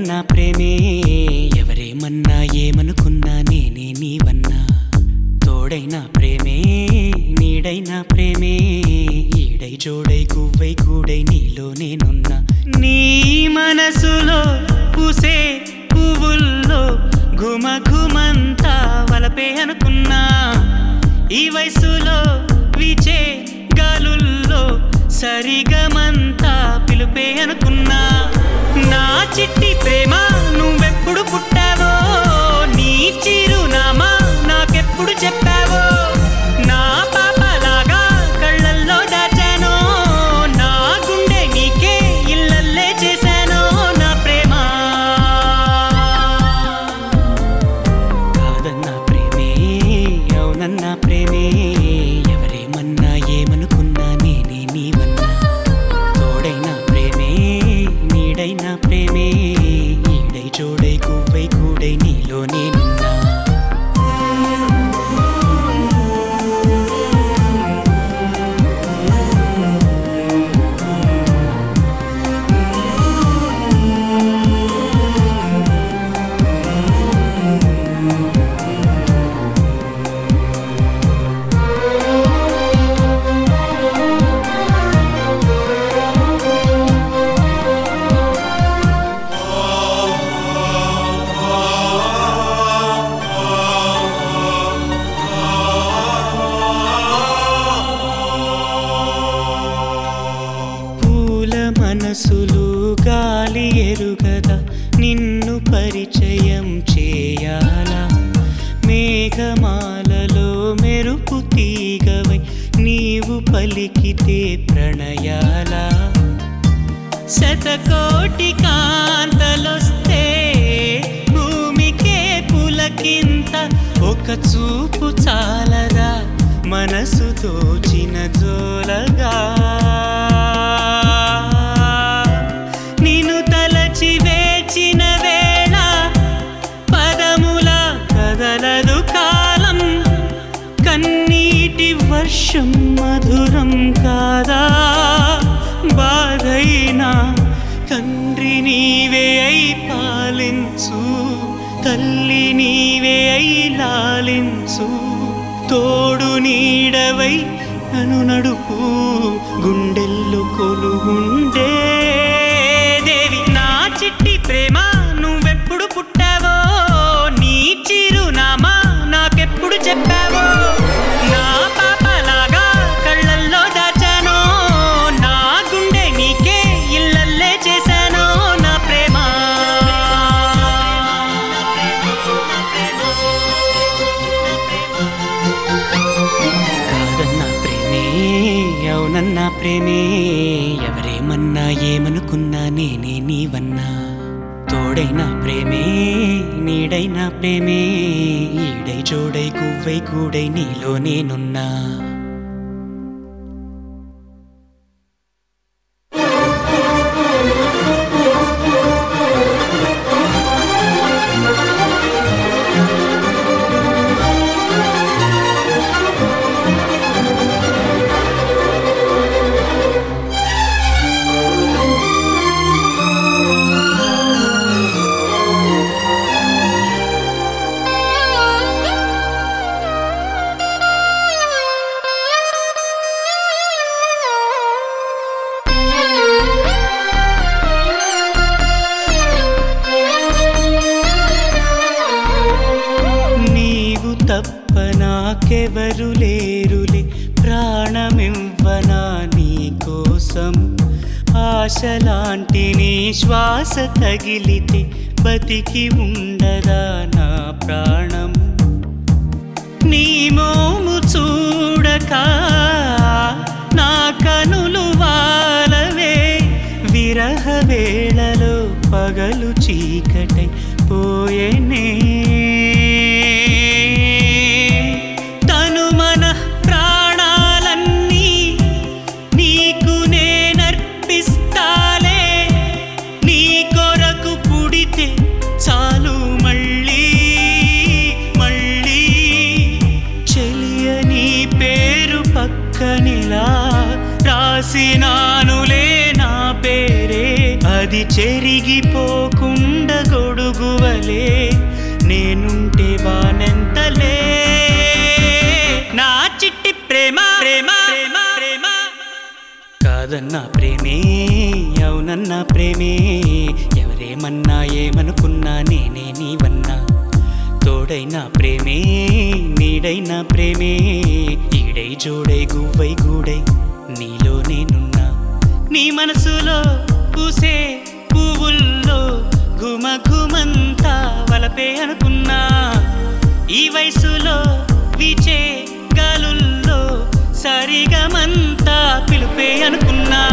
అవునన్నా ప్రేమే ఎవరేమన్నా ఏమనుకున్నా నేనే నీవన్నా తోడైన ప్రేమే నీడైన ప్రేమే ఈడై జోడై గువ్వై కూడై నీలో నేనున్నా నీ మనసులో పూసే పువ్వుల్లో ఘుమ ఘుమంతా వలపే అనుకున్నా ఈ వయసులో వీచే గాలుల్లో సరిగమంతా పిలుపే అనుకున్నా నా చిట్టి ప్రేమ నువ్వెప్పుడు పుట్టావో నీ చిరునామా నాకెప్పుడు చెప్పావో నా పాపలాగా కళ్ళల్లో దాచానో నా గుండె నీకే ఇల్లల్లే చేశానో నా ప్రేమ కాదన్నా ప్రేమే అవునన్నా ప్రేమే ఎవరేమన్నా ఏమనుకున్నా నేనే నీవన్నా తోడైన ప్రేమే నీడైన ప్రేమే ఈడై జోడై గువ్వై కూడై నీలో నేనున్నా పూల మనసులు గాలి ఎరుగదా నిన్ను పరిచయం చేయాలా మేఘమాలలో మెరుపు తీగవై నీవు పలికితే ప్రణయాలా శతకోటి కాంతలొస్తే భూమికే పులకింత ఒక చూపు చాలదా మనసు దోచిన జోలగా నిన్ను తలచి వేచిన వేళ పదముల కదలదు కాలం కన్నీటి వర్షం మధురం కాదా బాధైనా తండ్రి నీవే అయి పాలించు తల్లి నీవే అయి లాలించు తోడు నీడవై నన్ను నడుపు గుండెల్లో కొలుగుండే దేవి నా చిట్టి ప్రేమ నువ్వెప్పుడు పుట్టావో నీ చిరునామా నాకెప్పుడు చెప్పావో నా పాపలాగా కళ్ళల్లో దాచానో నా గుండె నీకే ఇల్లల్లే చేశానో నా ప్రేమ కాదన్నా ప్రేమే అవునన్నా ప్రేమే ఎవరేమన్నా ఏమనుకున్నా నేనే నీవన్నా తోడైన ప్రేమే నీడైన ప్రేమే ఈడై జోడై గువ్వై కూడై నీలో నేనున్నా నీవు తప్ప నాకెవరు లేరులే ప్రాణమివ్వనా నీ కోసం ఆశలాంటి నీ శ్వాస తగిలితే బతికి ఉండదా నా ప్రాణం నీ మోము చూడక నా కనులు వాలవే విరహ వేళలో పగలు చీకటై పోయేనే తను మన ప్రాణాలన్నీ నీకు నేనర్పిస్తాలే నీ కొరకు పుడితే చాలు మళ్ళీ మళ్ళీ చెలియ నీ పేరు పక్కనిలా రాసినానులే నా పేరే అది చెరిగిపోకుండా ఎంతలే నేనుంటే వానెంతలే నా చిట్టి ప్రేమ ప్రేమ ప్రేమ ప్రేమ కాదన్న ప్రేమే అవునన్న ప్రేమే ఎవరేమన్నా ఏమనుకున్నా నేనే నీవన్నా తోడైన ప్రేమే నీడైన ప్రేమే ఈడై జోడై గువ్వై గూడై నీలో నేనున్నా నీ మనసులో పూసే పువ్వుల్లో ఘుమ ఘుమంతా వలపే అనుకున్నా ఈ వయసులో వీచే గాలుల్లో సరిగమంతా పిలుపే అనుకున్నా